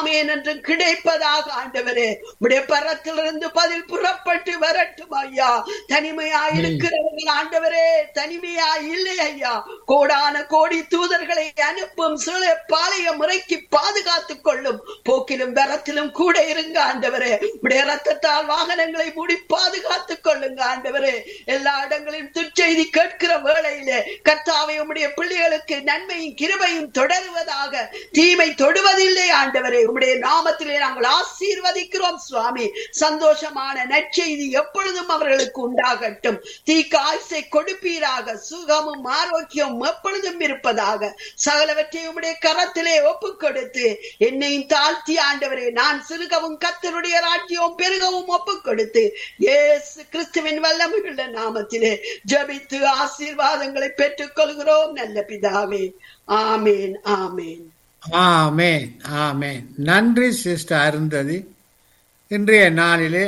ஆமேன் என்று கிடைப்பதாக ஆண்டவரே உடைய பரத்திலிருந்து பதில் புறப்பட்டு வரட்டும் ஐயா தனிமையா இருக்கிறவர்கள் ஆண்டவரே தனிமையா இல்லை ஐயா கோடான கோடி தூதர்களை அனுப்பும் சில பாளைய முறைக்கு பாதுகாத்துக் கொள்ளும் போக்கிலும் வரத்திலும் கூட இருங்க ஆண்டவரே உடைய ரத்தத்தால் வாகனங்களை மூடி பாதுகாத்துக் கொள்ளுங்க ஆண்டவரே எல்லா இடங்களிலும் துச்செய்தி கேட்கிற வேளையிலே கர்த்தாவை உம்முடைய பிள்ளைகளுக்கு நன்மையும் கிருபையும் தொடருவதாக தீமை தொடுவதில்லை ஆண்டவரே உம்முடைய நாமத்திலே நாங்கள் ஆசீர்வதிக்கிறோம் சுவாமி சந்தோஷமான நற்செய்தி எப்பொழுதும் அவர்களுக்கு உண்டாகட்டும் தீக்கு ஆசை கொடுப்பீராக சுகமும் ஆரோக்கியமும் எப்பொழுதும் இருப்பதாக சகலவற்றை உம்முடைய கரத்திலே ஒப்புக் கொடுத்து என்னையும் தாழ்த்தி ஆண்டவரே நான் சிறுகவும் கத்தருடைய ராஜ்யம் பெருகவும் ஒப்புக் கொடுத்து இயேசு கிறிஸ்துவின் வல்லமையுள்ள நாமத்திலே ஜபித்து ஆசீர்வாதங்களை பெற்றுக் கொள்கிறோம் நல்ல பிதாவே ஆமேன் ஆமேன் ஆமேன் ஆமேன் நன்றி சிஸ்டர் அருந்ததி இன்றைய நாளிலே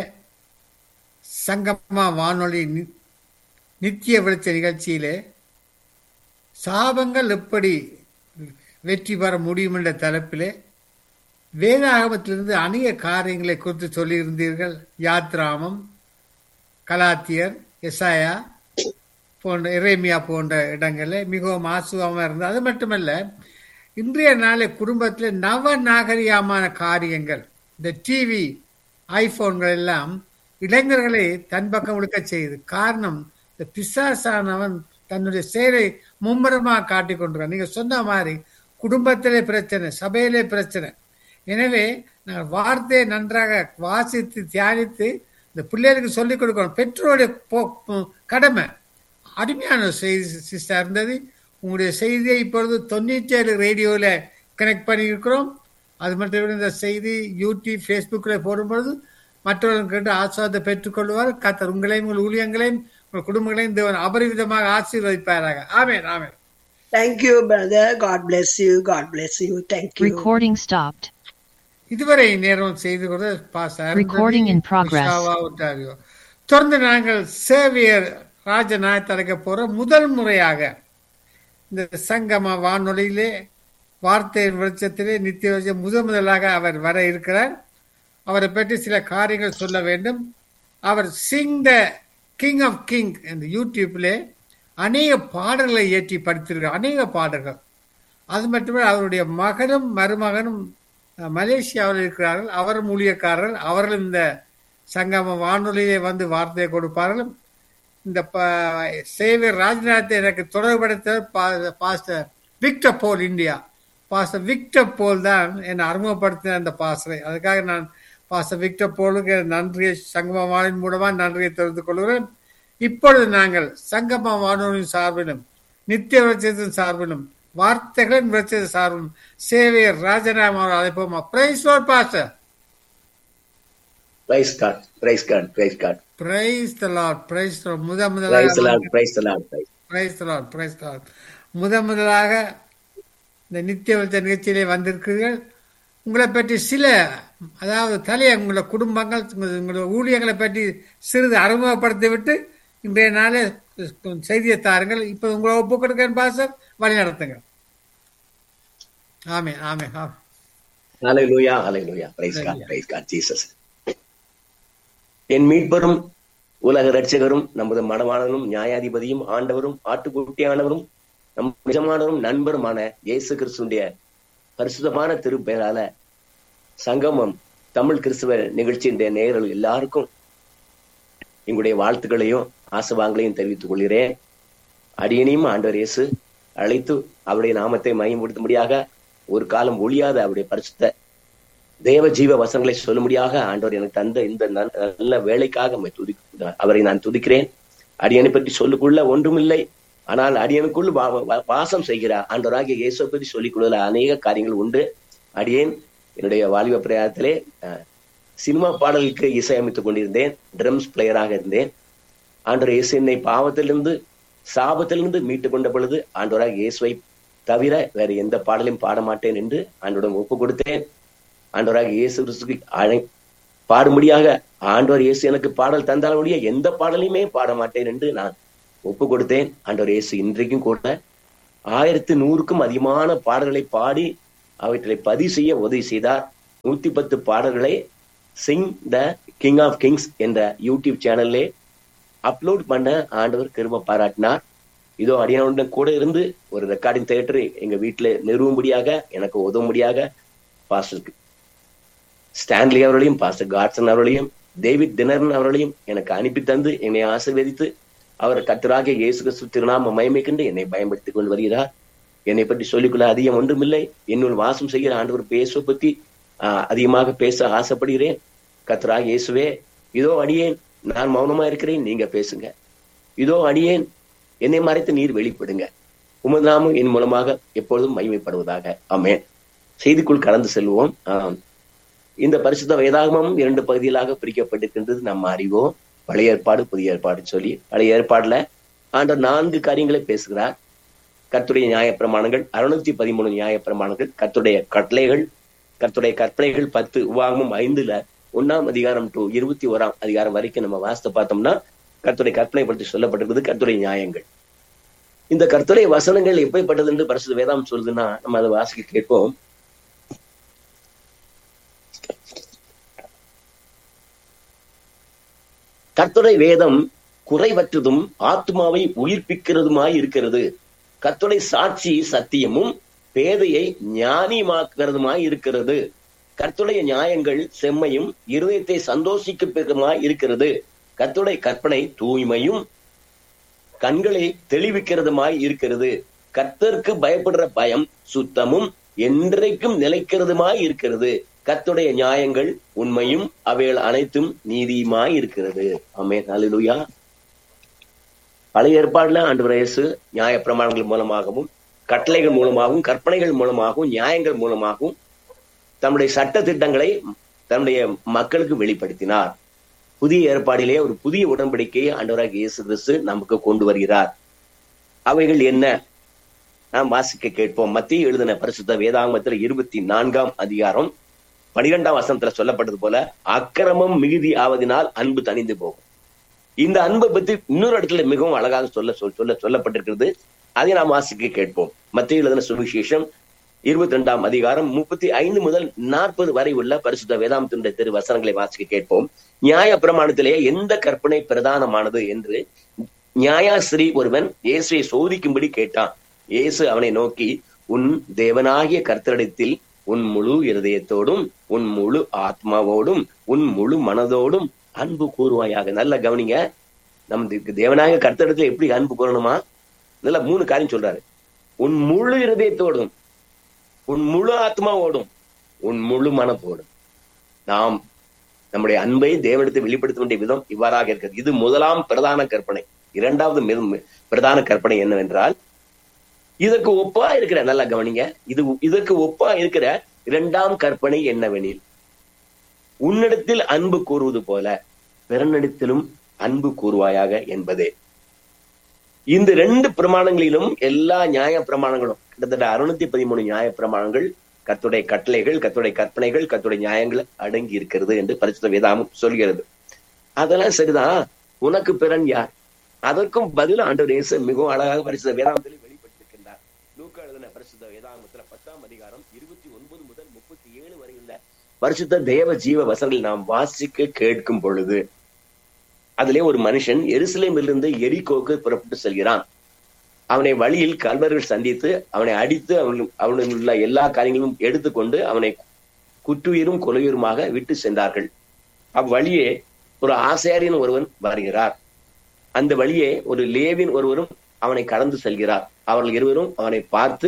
சங்கமா வானொலி நி- நித்திய வெளிச்ச நிகழ்ச்சியிலே சாபங்கள் எப்படி வெற்றி பெற முடியும் என்ற தலைப்பிலே வேதாகமத்திலிருந்து அநேக காரியங்களை குறித்து சொல்லியிருந்தீர்கள் யாத்ராமம் கலாத்தியர் எசாயா போன்ற இறைமியா போன்ற இடங்களில் மிகவும் ஆசுவமாக இருந்தது அது மட்டுமல்ல இன்றைய நாளை குடும்பத்தில் நவ நாகரிகமான காரியங்கள் இந்த டிவி ஐபோன்கள் எல்லாம் இளைஞர்களை தன் பக்கம் இழுக்க செய்யுது காரணம் இந்த பிசாசானவன் தன்னுடைய செயலை மும்முரமாக காட்டிக் கொண்டிருக்கான் நீங்க சொன்ன மாதிரி குடும்பத்திலே பிரச்சனை சபையிலே பிரச்சனை எனவே நாங்கள் வார்த்தையை நன்றாக வாசித்து தியானித்து இந்த பிள்ளைகளுக்கு சொல்லிக் கொடுக்கணும் பெற்றோருடைய போ- கடமை அருமையான ஒரு செய்தி சிஸ்டர் இருந்தது உங்களுடைய செய்தியை இப்பொழுது தொண்ணூற்றி ஏழு ரேடியோவில் கனெக்ட் பண்ணியிருக்கிறோம் அது மட்டும் இந்த செய்தி யூடியூப் ஃபேஸ்புக்கில் போடும்பொழுது மற்றவர்கள் கேட்டு ஆஸ்வாதத்தை பெற்றுக்கொள்வார் கத்தர் உங்களையும் உங்கள் ஊழியங்களையும் உங்கள் குடும்பங்களையும் தேவன் அபரிவிதமாக ஆசீர்வதிப்பாராக amen amen thank you brother God bless you God bless you thank you Recording stopped. இதுவரை நேரம் செய்து கொண்டு pastor Recording in progress. Oshawa Ontario. தொடர்ந்து நாங்கள் சேவியர் ராஜநாயக் தலைக்க போற முதல் முறையாக இந்த சங்கம வானொலியிலே வார்த்தையின் வெளிச்சத்திலே நித்திய வெளிச்சம் முதல் முதலாக அவர் வர இருக்கிறார் அவரை பற்றி சில காரியங்கள் சொல்ல வேண்டும் அவர் sing the king of king இந்த யூடியூப்லே அநேக பாடல்களை ஏற்றி படித்திருக்கிறார் அநேக பாடல்கள் அது மட்டுமே அவருடைய மகனும் மருமகனும் அஹ், மலேசியாவில் இருக்கிறார்கள் அவரும் ஊழியக்காரர்கள் அவர்கள் இந்த சங்கம வானொலியிலே வந்து வார்த்தையை கொடுப்பார்கள் இந்த ப- சேவியர் ராஜ்நாத்தை எனக்கு தொடர்படுத்த pastor Victor Paul India pastor Victor Paul தான் என்னை அறிமுகப்படுத்தின அந்த பாஸ்டரை அதுக்காக நான் பாஸ்டர் விக்டர் போலுக்கு நன்றியை சங்கம வானொலி மூலமாக நன்றியை தெரிவித்துக் கொள்கிறேன் இப்பொழுது நாங்கள் சங்கம வானொலியின் சார்பிலும் நித்திய வெளிச்சத்தின் சார்பிலும் வார்த்தைகளின் வெளிச்சத்தின் சார்பிலும் சேவையர் ராஜநாம அவர்கள் அழைப்போமா praise pastor Praise God, praise God, praise God. Praise the Lord praise முத Praise the Lord, முதலாக praise the Lord. Praise. Praise the Lord praise the Lord முத முதலாக இந்த நித்திய வெளிச்ச நிகழ்ச்சியிலே வந்திருக்கிறீர்கள் உங்களை பற்றி சில அதாவது தலைய உங்களோட குடும்பங்கள் உங்க- உங்களோட ஊழியர்களை பற்றி சிறிது அறிமுகப்படுத்தி விட்டு இன்றைய நாளே செய்தியை தாருங்கள் இப்போ உங்களை ஒப்பு கொடுக்கிறேன் பாசர் வழி நடத்துங்க ஆமே ஆமே ஆமே Hallelujah, hallelujah. Praise God, praise God, Jesus. என் மீட்பரும் உலக ரட்சகரும் நமது மனவாளனும் நியாயாதிபதியும் ஆண்டவரும் ஆட்டுக்குட்டியானவரும் நம் நிஜமானவரும் நண்பருமான இயேசு கிறிஸ்துடைய பரிசுத்தமான திருப்பெயரால சங்கமம் தமிழ் கிறிஸ்துவ நிகழ்ச்சியின் நேயர்கள் எல்லாருக்கும் எங்களுடைய வாழ்த்துக்களையும் ஆசவாங்களையும் தெரிவித்துக் கொள்கிறேன் அடியனையும் ஆண்டவர் இயேசு அழைத்து அவருடைய நாமத்தை மையப்படுத்தும்படியாக ஒரு காலம் ஒழியாத அவருடைய பரிசுத்த தேவ ஜீவ வசனங்களை சொல்லும்படியாக ஆண்டவர் எனக்கு தந்த இந்த நல்- நல்ல வேலைக்காக உம்மை துதி அவரை நான் துதிக்கிறேன் அடியனை பற்றி சொல்லுக்குள்ள ஒன்றுமில்லை ஆனால் அடியனுக்குள் வா- வா- வாசம் செய்கிறார் ஆண்டவராகிய இயேசுவை பற்றி சொல்லிக் கொள்ள அநேக காரியங்கள் உண்டு அடியேன் என்னுடைய வாலிப பிரயாணத்திலே அஹ், சினிமா பாடலுக்கு இசையமைத்துக் கொண்டிருந்தேன் ட்ரம்ஸ் பிளேயராக இருந்தேன் ஆண்டவர் இயேசு என்னை பாவத்திலிருந்து சாபத்திலிருந்து மீட்டு கொண்ட பொழுது ஆண்டவராக இயேசுவை தவிர வேற எந்த பாடலையும் பாட மாட்டேன் என்று ஆண்டோடம் ஒப்பு கொடுத்தேன் ஆண்டவராக இயேசு கிறிஸ்துக்கு அழை பாடும்படியாக ஆண்டவர் இயேசு எனக்கு பாடல் தந்தால் ஒழிய எந்த பாடலையுமே பாட மாட்டேன் என்று நான் ஒப்பு கொடுத்தேன் ஆண்டவர் இயேசு இன்றைக்கும் கூட ஆயிரத்து நூறுக்கும் அதிகமான பாடல்களை பாடி அவற்றை பதிவு செய்ய உதவி செய்தார் நூத்தி பத்து பாடல்களை sing the king of kings என்ற யூடியூப் சேனல்லே அப்லோட் பண்ண ஆண்டவர் கிருப பாராட்டினார் இதோ அடியானுடன் கூட இருந்து ஒரு ரெக்கார்டிங் தியேட்டர் எங்க வீட்டுல நிறுவும்படியாக எனக்கு உதவும்படியாக பாஸ்டர் ஸ்டான்லி அவர்களையும் பாஸ்டர் காட்சன் அவர்களையும் டேவிட் தினரன் அவர்களையும் எனக்கு அனுப்பி தந்து என்னை ஆசீர்வதித்து அவர் கத்தராகிய இயேசு கிறிஸ்து திருநாம மயமைக்கென்று என்னை பயன்படுத்திக் கொண்டு வருகிறார் என்னை பற்றி சொல்லிக்கொள்ள அதிகம் ஒன்றுமில்லை என்னுள் வாசம் செய்கிற ஆண்டவர் பேசுவ பத்தி ஆஹ், அதிகமாக பேச ஆசைப்படுகிறேன் கத்தராக இயேசுவே இதோ அடியேன் நான் மௌனமா இருக்கிறேன் நீங்க பேசுங்க இதோ அடியேன் என்னை மறைத்து நீர் வெளிப்படுங்க உமது நாமம் என் மூலமாக எப்பொழுதும் மகிமைப்படுவதாக ஆமென் செய்திக்குள் கடந்து செல்வோம் ஆம். இந்த பரிசுத்த வேதாகமம் இரண்டு பகுதிகளாக பிரிக்கப்பட்டிருக்கின்றது நம்ம அறிவோம் பழைய ஏற்பாடு புதிய ஏற்பாடு சொல்லி பழைய ஏற்பாடுல ஆண்டவர் நான்கு காரியங்களை பேசுகிறார் கர்த்துடைய நியாயப்பிரமாணங்கள் அறுநூத்தி பதிமூணு நியாயப்பிரமாணங்கள் கர்த்துடைய கட்டளைகள் கர்த்துடைய கற்பனைகள் பத்து உபாகமும் ஐந்துல ஒண்ணாம் அதிகாரம் டு இருபத்தி ஓராம் அதிகாரம் வரைக்கும் நம்ம வாசித்து பார்த்தோம்னா கர்த்துடைய கற்பனை பற்றி சொல்லப்பட்டிருக்கிறது கர்த்துடைய நியாயங்கள் இந்த கர்த்துடைய வசனங்கள் எப்படிப்பட்டது என்று பரிசுத்த வேதாம் சொல்லுதுன்னா நம்ம அதை வாசிக்க கேட்போம் கர்த்தருடைய வேதம் குறைவற்றதும் ஆத்மாவை உயிர்ப்பிக்கிறதுமாய் இருக்கிறது கர்த்தருடைய சாட்சி சத்தியமும் பேதையை ஞானியமாக்குறதுமாய் இருக்கிறது கர்த்தருடைய நியாயங்கள் செம்மையும் இருதயத்தை சந்தோஷிக்கமாய் இருக்கிறது கர்த்தருடைய கற்பனை தூய்மையும் கண்களை தெளிவிக்கிறதுமாய் இருக்கிறது கர்த்தருக்கு பயப்படுற பயம் சுத்தமும் என்றைக்கும் நிலைக்கிறதுமாய் இருக்கிறது கர்த்தருடைய நியாயங்கள் உண்மையும் அவைகள் அனைத்தும் நீதியுமாய் இருக்கிறது ஆமென் ஹalleluya பழைய ஏற்பாடுல ஆண்டவர் இயேசு நியாய பிரமாணங்கள் மூலமாகவும் கட்டளைகள் மூலமாகவும் கற்பனைகள் மூலமாகவும் நியாயங்கள் மூலமாகவும் தம்முடைய சட்ட திட்டங்களை தன்னுடைய மக்களுக்கு வெளிப்படுத்தினார் புதிய ஏற்பாடிலே ஒரு புதிய உடன்படிக்கையை ஆண்டவராக இயேசு கிறிஸ்து நமக்கு கொண்டு வருகிறார் அவைகள் என்ன நாம் வாசிக்க கேட்போம் மத்திய எழுதின பரிசுத்த வேதாகமத்தில் இருபத்தி நான்காம் அதிகாரம் பனிரெண்டாம் வசனத்துல சொல்லப்பட்டது போல அக்கிரமம் மிகுதி ஆவதினால் அன்பு தணிந்து போகும் இந்த அன்பை பத்தி இன்னொரு இடத்துல மிகவும் அழகாக சொல்ல சொல் சொல்ல சொல்லப்பட்டிருக்கிறது அதை நாம் வாசிக்க கேட்போம் மத்திய எழுதின சுவிசேஷம் இருபத்தி ரெண்டாம் அதிகாரம் முப்பத்தி ஐந்து முதல் நாற்பது வரை உள்ள பரிசுத்த வேதாந்தத்தினுடைய திரு வசனங்களை வாசிக்க கேட்போம் நியாய பிரமாணத்திலே எந்த கற்பனை பிரதானமானது என்று நியாயாசிரி ஒருவன் இயேசுவை சோதிக்கும்படி கேட்டான் இயேசு அவனை நோக்கி உன் தேவனாகிய கர்த்தரிடத்தில் உன் முழு இருதயத்தோடும் உன் முழு ஆத்மாவோடும் உன் முழு மனதோடும் அன்பு கூறுவாயாக நல்ல கவனிங்க நம் தே- தேவனாகிய கர்த்தரிடத்தில் எப்படி அன்பு கூறணுமா நல்ல மூணு காரியம் சொல்றாரு உன் முழு இருதயத்தோடும் உன் முழு ஆத்மாவோடும் உன் முழு மனத்தோடும் நாம் நம்முடைய அன்பை தேவனிடத்தை வெளிப்படுத்த வேண்டிய விதம் இவ்வாறாக இருக்கிறது இது முதலாம் பிரதான கற்பனை இரண்டாவது மிக பிரதான கற்பனை என்னவென்றால் இதற்கு ஒப்பா இருக்கிற நல்லா கவனிங்க இது இதற்கு ஒப்பா இருக்கிற இரண்டாம் கற்பனை என்னவெனில் உன்னிடத்தில் அன்பு கூறுவது போல பிறனிடத்திலும் அன்பு கூறுவாயாக என்பதே இந்த ரெண்டு பிரமாணங்களிலும் எல்லா நியாய பிரமாணங்களும் கிட்டத்தட்ட அறுநூத்தி பதிமூணு நியாய பிரமாணங்கள் கத்துடைய கட்டளைகள் கத்துடைய கற்பனைகள் கத்துடைய நியாயங்கள் அடங்கி இருக்கிறது என்று பரிசுத்த வேதாமம் சொல்கிறது அதெல்லாம் சரிதான் உனக்கு பிறன் யார் அதற்கும் பதில் ஆண்டவர் இயேசு மிகவும் அழகாக பரிசுத்த வேதாந்தத்தில் வெளிப்படுத்திருக்கின்றார் லூக்கா எழுதின பரிசுத்த வேதாகமத்துல பத்தாம் அதிகாரம் இருபத்தி ஒன்பது முதல் முப்பத்தி ஏழு வரை உள்ள பரிசுத்த தேவ ஜீவ வசனங்கள் நாம் வாசிக்க கேட்கும் பொழுது அதிலே ஒரு மனுஷன் எருசலேமிலிருந்து எரிகோக்கு புறப்பட்டு செல்கிறான் அவனை வழியில் கல்வர்கள் சந்தித்து அவனை அடித்து அவன் அவனுடைய உள்ள எல்லா காரியங்களும் எடுத்துக்கொண்டு அவனை குற்றுயிரும் கொலையுருமாக விட்டு சென்றார்கள் அவ்வழியே ஒரு ஆசாரியன் ஒருவன் வருகிறார் அந்த வழியே ஒரு லேவின் ஒருவரும் அவனை கடந்து செல்கிறார் அவர்கள் இருவரும் அவனை பார்த்து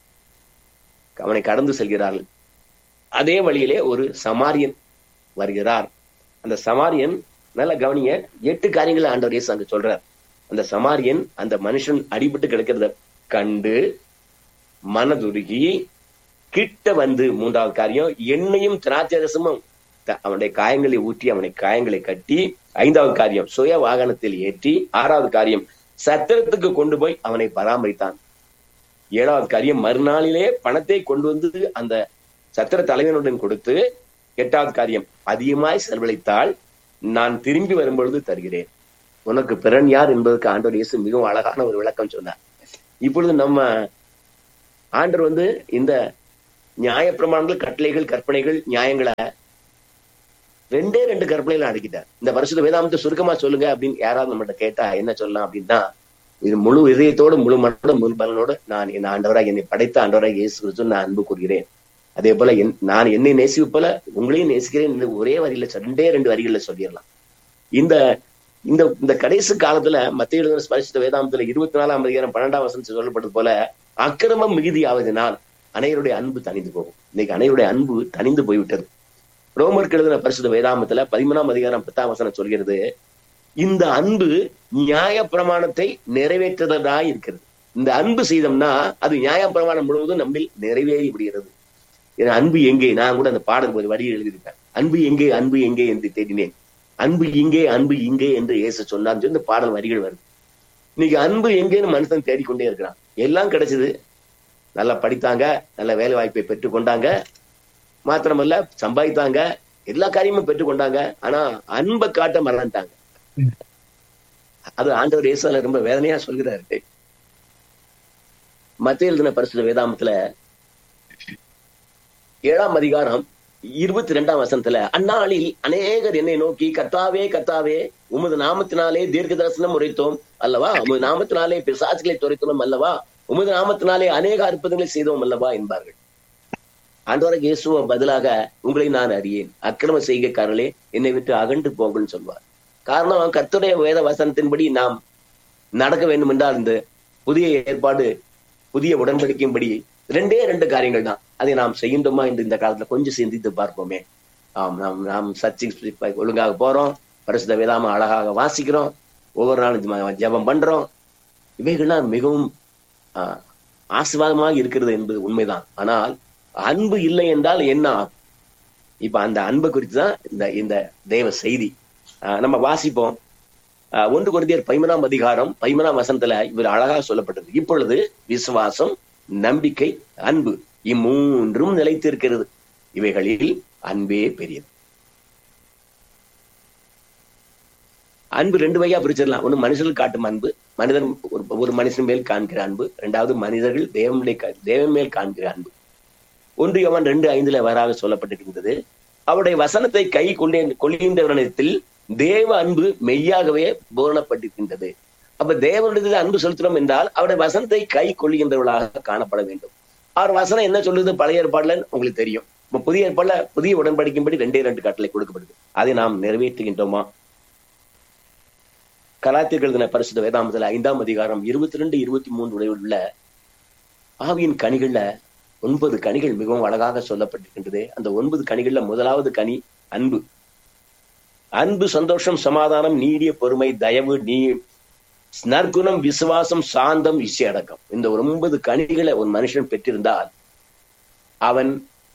அவனை கடந்து செல்கிறார்கள் அதே வழியிலே ஒரு சமாரியன் வருகிறார் அந்த சமாரியன் நல்ல கவனிங்க எட்டு காரியங்களை ஆண்டவர் இயேசு அங்க சொல்றார் அந்த சமாரியன் அந்த மனுஷன் அடிபட்டு கிடக்கிறத கண்டு மனதுருகி கிட்ட வந்து மூன்றாவது காரியம் எண்ணெயும் திராட்சரசமும் த- அவனுடைய காயங்களை ஊற்றி அவனை காயங்களை கட்டி ஐந்தாவது காரியம் சுய வாகனத்தில் ஏற்றி ஆறாவது காரியம் சத்திரத்துக்கு கொண்டு போய் அவனை பராமரித்தான் ஏழாவது காரியம் மறுநாளிலே பணத்தை கொண்டு வந்து அந்த சத்திர தலைவனுடன் கொடுத்து எட்டாவது காரியம் அதிகமாய் செலவழித்தால் நான் திரும்பி வரும்பொழுது தருகிறேன் உனக்கு பிறன் யார் என்பதற்கு ஆண்டவர் இயேசு மிகவும் அழகான ஒரு விளக்கம் சொன்னார் இப்பொழுது நம்ம ஆண்டவர் வந்து இந்த நியாயப்பிரமாணங்கள் கட்டளைகள் கற்பனைகள் நியாயங்களை ரெண்டே ரெண்டு கற்பனைகளை அடக்கிட்டார் இந்த வருஷத்து வேதாந்தத்தை சுருக்கமா சொல்லுங்க அப்படின்னு யாராவது நம்மகிட்ட கேட்டா என்ன சொல்லலாம் அப்படின்னா இது முழு இதயத்தோடு முழு மனோட முழு பலனோடு நான் என் ஆண்டவராக என்னை படைத்த ஆண்டவராக இயேசு கிறிஸ்து நான் அன்பு கூறுகிறேன் அதே போல என் நான் என்னை நேசிப்பு போல உங்களையும் நேசிக்கிறேன் என்று ஒரே வரியில சொ- ரெண்டே ரெண்டு வரிகள்ல சொல்லிடலாம் இந்த இந்த இந்த கடைசி காலத்துல மத்திய எழுதின ஸ்பரிசித்த வேதாந்தத்துல இருபத்தி நாலாம் அதிகாரம் பன்னெண்டாம் வசனம் சொல்லப்பட்டது போல அக்கிரமம் மிகுதியாவதனால் அனைவருடைய அன்பு தணிந்து போகும் இன்னைக்கு அனைவருடைய அன்பு தணிந்து போய்விட்டது ரோமருக்கு எழுதின பரிசுத்த வேதாமத்துல பதிமூணாம் அதிகாரம் பத்தாம் வசனம் சொல்கிறது இந்த அன்பு நியாய பிரமாணத்தை நிறைவேற்றுவதா இருக்கிறது இந்த அன்பு செய்தோம்னா அது நியாய பிரமாணம் முழுவதும் நம்மில் நிறைவேறி விடுகிறது என் அன்பு எங்கே நான் கூட அந்த பாடல் ஒரு வரி எழுதியிருப்பேன் அன்பு எங்கே அன்பு எங்கே என்று தேடினேன் அன்பு இங்கே அன்பு இங்கே என்று இயேசு சொன்னான்னு சொல்லி இந்த பாடல் வரிகள் வருது இன்னைக்கு அன்பு எங்கேன்னு மனுஷன் தேடிக்கொண்டே இருக்கிறான் எல்லாம் கிடைச்சது நல்லா படித்தாங்க நல்ல வேலை வாய்ப்பை பெற்றுக்கொண்டாங்க மாத்திரமல்ல சம்பாதித்தாங்க எல்லா காரியமும் பெற்றுக்கொண்டாங்க ஆனா அன்பை காட்ட மறந்துட்டாங்க அது ஆண்டவர் இயேசுல ரொம்ப வேதனையா சொல்கிறாரு மத்திய எழுதின பரிசுத்த வேதாமத்துல ஏழாம் அதிகாரம் இருபத்தி ரெண்டாம் வசனத்துல அந்நாளில் அநேகர் என்னை நோக்கி கர்த்தாவே கர்த்தாவே உமது நாமத்தினாலே தீர்க்க தரிசனம் உரைத்தோம் அல்லவா உமது நாமத்தினாலே பிசாசுகளை துரைத்தோம் அல்லவா உமது நாமத்தினாலே அநேக அற்புதங்களை செய்தோம் அல்லவா என்பார்கள் ஆண்டவராக இயேசுவ பதிலாக உங்களை நான் அறியேன் அக்கிரம செய்கைக்காரர்களே என்னை விட்டு அகன்று போங்கள்னு சொல்வார் காரணம் கர்த்தருடைய வேத வசனத்தின்படி நாம் நடக்க வேண்டும் என்றால் இந்த புதிய ஏற்பாடு புதிய உடன்படிக்கையின்படி ரெண்டே ரெண்டு காரியங்கள் தான் அதை நாம் செய்கின்றோமா என்று இந்த காலத்துல கொஞ்சம் சிந்தித்து பார்ப்போமே ஆம் நாம் நாம் சர்ச்சைக்கு ஒழுங்காக போறோம் பரிசுத்த வேதாம அழகாக வாசிக்கிறோம் ஒவ்வொரு நாளும் ஜெப- ஜெபம் பண்றோம் இவைகள்லாம் மிகவும் ஆஹ், ஆசீர்வாதமாக இருக்கிறது என்பது உண்மைதான் ஆனால் அன்பு இல்லை என்றால் என்ன ஆகும் இப்ப அந்த அன்பை குறித்து தான் இந்த இந்த தேவ செய்தி ஆஹ், நம்ம வாசிப்போம் ஆஹ், ஒன்று குருந்தியர் பதிமூணாம் அதிகாரம் பதிமூணாம் வசனத்துல இவர் அழகாக சொல்லப்பட்டது இப்பொழுது விசுவாசம் நம்பிக்கை அன்பு இம்மூன்றும் நிலைத்திருக்கிறது இவைகளில் அன்பே பெரியது அன்பு ரெண்டு வகையா பிரிச்சிடலாம் ஒண்ணு மனுஷர்கள் காட்டும் அன்பு மனிதன் ஒரு ஒரு மனுஷன் மேல் காண்கிற அன்பு இரண்டாவது மனிதர்கள் தேவன் மேல் கா- தேவன் மேல் காண்கிற அன்பு ஒன்று யவன் ரெண்டு ஐந்துல வராக சொல்லப்பட்டிருக்கின்றது அவருடைய வசனத்தை கை கொண்டே கொள்கின்றவரிடத்தில் தேவ அன்பு மெய்யாகவே பூரணப்பட்டிருக்கின்றது அப்ப தேவனிடத்தில் அன்பு செலுத்துறோம் என்றால் அவருடைய வசனத்தை கை கொள்கின்றவர்களாக காணப்பட வேண்டும் அவர் வசனம் என்ன சொல்லுது பழைய ஏற்பாடுல உங்களுக்கு தெரியும் இப்ப புதிய ஏற்பாடுல புதிய உடன்படிக்கும்படி ரெண்டே ரெண்டு கட்டளை கொடுக்கப்படுது அதை நாம் நிறைவேற்றுகின்றோமா கலாத்தியர்கள் எழுதின பரிசுத்த வேதாமத்துல ஐந்தாம் அதிகாரம் இருபத்தி ரெண்டு இருபத்தி மூன்று உள்ள ஆவியின் கனிகள்ல ஒன்பது கனிகள் மிகவும் அழகாக சொல்லப்பட்டிருக்கின்றது அந்த ஒன்பது கனிகள்ல முதலாவது கனி அன்பு அன்பு சந்தோஷம் சமாதானம் நீடிய பொறுமை தயவு நீ நற்குணம் விசுவாசம் சாந்தம் இசை அடக்கம் இந்த ஒன்பது கனிகளை ஒரு மனுஷன் பெற்றிருந்தால் அவன்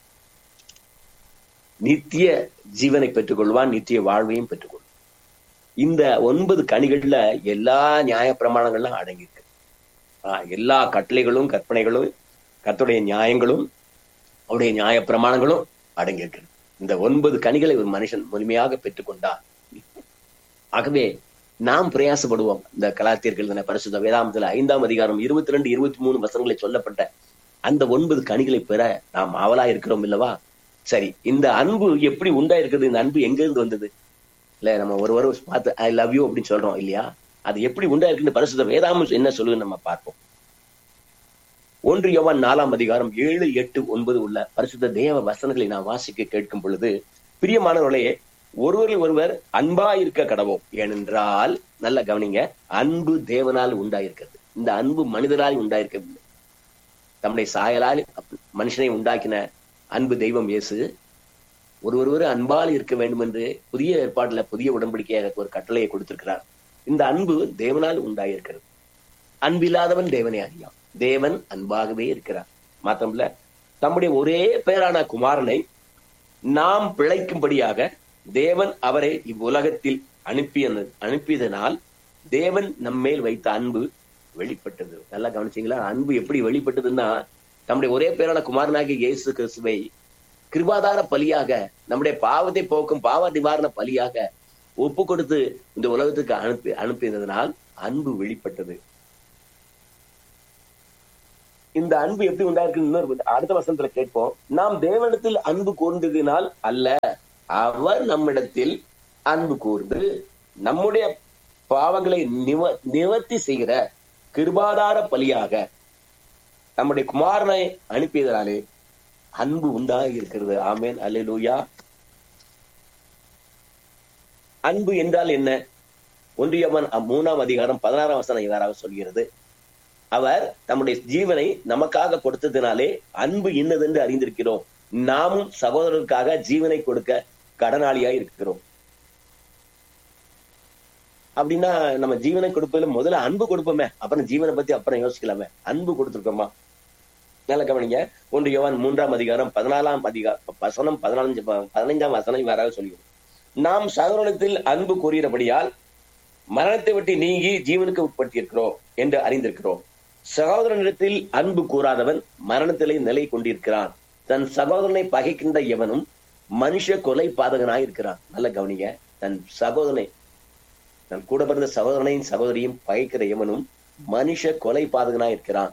நித்திய ஜீவனை பெற்றுக்கொள்வான் நித்திய வாழ்வையும் பெற்றுக்கொள்வான் இந்த ஒன்பது கனிகள்ல எல்லா நியாய பிரமாணங்கள்லாம் அடங்கியிருக்கு ஆஹ் எல்லா கட்டளைகளும் கற்பனைகளும் கர்த்தருடைய நியாயங்களும் அவருடைய நியாய பிரமாணங்களும் அடங்கியிருக்கிறது இந்த ஒன்பது கனிகளை ஒரு மனுஷன் முழுமையாக பெற்றுக்கொண்டார் ஆகவே நாம் பிரயாசப்படுவோம் இந்த கலாத்தியர்கள் எழுதின பரிசுத்த வேதாந்தத்துல ஐந்தாம் அதிகாரம் இருபத்தி ரெண்டு இருபத்தி மூணு வசனங்களை சொல்லப்பட்ட அந்த ஒன்பது கனிகளை பெற நாம் ஆவலா இருக்கிறோம் இல்லவா சரி இந்த அன்பு எப்படி உண்டா இருக்குது இந்த அன்பு எங்க இருந்து வந்தது இல்ல நம்ம ஒருவர் பார்த்து ஐ லவ் யூ அப்படின்னு சொல்றோம் இல்லையா அது எப்படி உண்டா இருக்குன்னு பரிசுத்த வேதாமம் என்ன சொல்லுன்னு நம்ம பார்ப்போம் ஒன்று யோவான் நாலாம் அதிகாரம் ஏழு எட்டு ஒன்பது உள்ள பரிசுத்த தேவ வசனங்களை நான் வாசிக்க கேட்கும் பொழுது பிரியமானவர்களே ஒருவரில் ஒருவர் அன்பா இருக்க கடவோம் ஏனென்றால் நல்ல கவனிங்க அன்பு தேவனால் உண்டாயிருக்கிறது இந்த அன்பு மனிதரால் உண்டாயிருக்கவில்லை தம்முடைய சாயலால் மனுஷனை உண்டாக்கின அன்பு தெய்வம் இயேசு ஒரு ஒருவர் அன்பால் இருக்க வேண்டும் என்று புதிய ஏற்பாடுல புதிய உடன்படிக்கையாக ஒரு கட்டளையை கொடுத்திருக்கிறார் இந்த அன்பு தேவனால் உண்டாயிருக்கிறது அன்பில்லாதவன் தேவனை அறியான் தேவன் அன்பாகவே இருக்கிறார் மாத்திரமல்ல தம்முடைய ஒரே பெயரான குமாரனை நாம் பிழைக்கும்படியாக தேவன் அவரை இவ்வுலகத்தில் அனுப்பிய அனுப்பியதனால் தேவன் நம்மேல் வைத்த அன்பு வெளிப்பட்டது நல்லா கவனிச்சீங்களா அன்பு எப்படி வெளிப்பட்டதுன்னா நம்முடைய ஒரே பேரான குமாரனாகிய இயேசு கிறிஸ்துவை கிருபாதார பலியாக நம்முடைய பாவத்தை போக்கும் பாவ நிவாரண பலியாக ஒப்பு கொடுத்து இந்த உலகத்துக்கு அனுப்பி அனுப்பியதனால் அன்பு வெளிப்பட்டது இந்த அன்பு எப்படி உண்டாயிருக்கு இன்னொரு அடுத்த வசனத்துல கேட்போம் நாம் தேவனிடத்தில் அன்பு கூர்ந்ததினால் அல்ல அவர் நம்மிடத்தில் அன்பு கூர்ந்து நம்முடைய பாவங்களை நிவ நிவர்த்தி செய்கிற கிருபாதார பலியாக நம்முடைய குமாரனை அனுப்பியதனாலே அன்பு உண்டாகி இருக்கிறது ஆமேன் அல்லேலூயா அன்பு என்றால் என்ன ஒன்றியவன் மூணாம் அதிகாரம் பதினாறாம் வசனம் இவ்வாறாக சொல்கிறது அவர் நம்முடைய ஜீவனை நமக்காக கொடுத்ததினாலே அன்பு இன்னதென்று அறிந்திருக்கிறோம் நாமும் சகோதரருக்காக ஜீவனை கொடுக்க கடனாளியாய் இருக்கிறோம் அப்படின்னா நம்ம ஜீவனை கொடுப்பதுல முதல்ல அன்பு கொடுப்போமே அப்புறம் ஜீவனை பத்தி அப்புறம் யோசிக்கலாமே அன்பு கொடுத்துருக்கோமா நல்ல கவனிங்க ஒன்று யோவான் மூன்றாம் அதிகாரம் பதினாலாம் அதிகாரம் வசனம் பதினாலஞ்சு பதினைஞ்சாம் வசனம் இவ்வாறாக சொல்கிறோம் நாம் சகோதரத்தில் அன்பு கூறுகிறபடியால் மரணத்தை விட்டு நீங்கி ஜீவனுக்கு உட்பட்டிருக்கிறோம் என்று அறிந்திருக்கிறோம் சகோதரனிடத்தில் அன்பு கூறாதவன் மரணத்திலே நிலை கொண்டிருக்கிறான் தன் சகோதரனை பகைக்கின்ற எவனும் மனுஷ கொலை பாதகனாய் இருக்கிறான் நல்ல கவனிங்க தன் சகோதரனை தன் கூட பிறந்த சகோதரனையும் சகோதரியும் பகைக்கிற எவனும் மனுஷ கொலை பாதகனாய் இருக்கிறான்